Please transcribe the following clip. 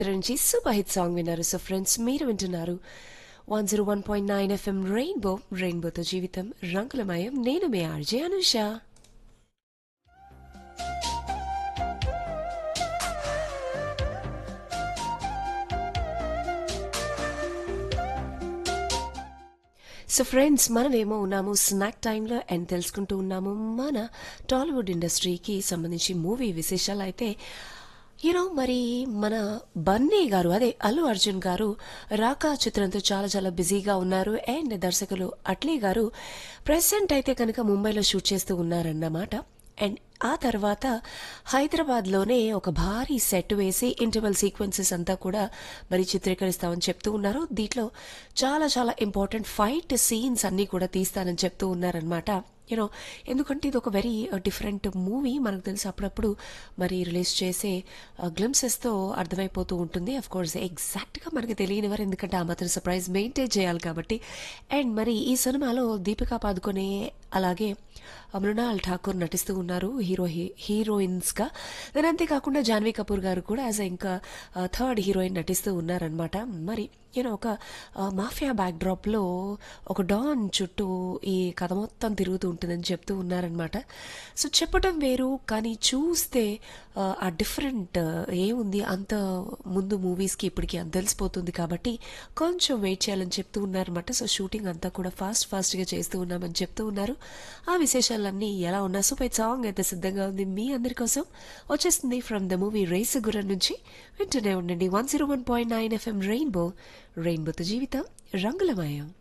నుంచి super hit song విన్నారు so friends మీరు వింటున్నారు one zero one point nine FM rainbow రెయిన్బోతో జీవితం రంగులమయం నేను మీ ఆర్జే అనుష సో ఫ్రెండ్స్ మనమేమో ఉన్నాము స్నాక్ టైంలో అండ్ తెలుసుకుంటూ ఉన్నాము మన టాలీవుడ్ ఇండస్ట్రీకి సంబంధించి మూవీ విశేషాలు అయితే యూనో మరి మన బన్నీ గారు అదే అల్లు అర్జున్ గారు రాకా చిత్రంతో చాలా చాలా బిజీగా ఉన్నారు అండ్ దర్శకులు అట్లీ గారు ప్రెసెంట్ అయితే కనుక ముంబైలో షూట్ చేస్తూ ఉన్నారన్నమాట అండ్ ఆ తర్వాత హైదరాబాద్లోనే ఒక భారీ సెట్ వేసి ఇంటర్వల్ సీక్వెన్సెస్ అంతా కూడా మరి చిత్రీకరిస్తామని చెప్తూ ఉన్నారు దీంట్లో చాలా చాలా ఇంపార్టెంట్ ఫైట్ సీన్స్ అన్నీ కూడా తీస్తానని చెప్తూ ఉన్నారనమాట యూనో ఎందుకంటే ఇది ఒక వెరీ డిఫరెంట్ మూవీ మనకు తెలిసి అప్పుడప్పుడు మరి రిలీజ్ చేసే గ్లిమ్సెస్తో అర్థమైపోతూ ఉంటుంది అఫ్ కోర్స్ ఎగ్జాక్ట్గా మనకి తెలియని వారు ఎందుకంటే ఆ మాత్రం సర్ప్రైజ్ మెయింటైన్ చేయాలి కాబట్టి అండ్ మరి ఈ సినిమాలో దీపికా పాదుకొనే అలాగే మృణాల్ ఠాకూర్ నటిస్తూ ఉన్నారు హీరో హీరోయిన్స్గా దాని అంతేకాకుండా జాన్వీ కపూర్ గారు కూడా యాజ్ ఇంకా థర్డ్ హీరోయిన్ నటిస్తూ ఉన్నారనమాట మరి యూనో ఒక మాఫియా బ్యాక్డ్రాప్లో ఒక డాన్ చుట్టూ ఈ కథ మొత్తం తిరుగుతూ ఉంటుందని చెప్తూ ఉన్నారనమాట సో చెప్పటం వేరు కానీ చూస్తే ఆ డిఫరెంట్ ఏముంది అంత ముందు మూవీస్కి ఇప్పటికి అంత తెలిసిపోతుంది కాబట్టి కొంచెం వెయిట్ చేయాలని చెప్తూ ఉన్నారనమాట సో షూటింగ్ అంతా కూడా ఫాస్ట్ ఫాస్ట్గా చేస్తూ ఉన్నామని చెప్తూ ఉన్నారు ఆ విశేషాలన్నీ ఎలా ఉన్నా సూపర్ సాంగ్ అయితే సిద్ధంగా ఉంది మీ అందరి కోసం వచ్చేస్తుంది from the movie race Gurram నుంచి వింటూనే ఉండండి one zero one point nine FM rainbow రెయిన్బోతో జీవితం రంగులమయం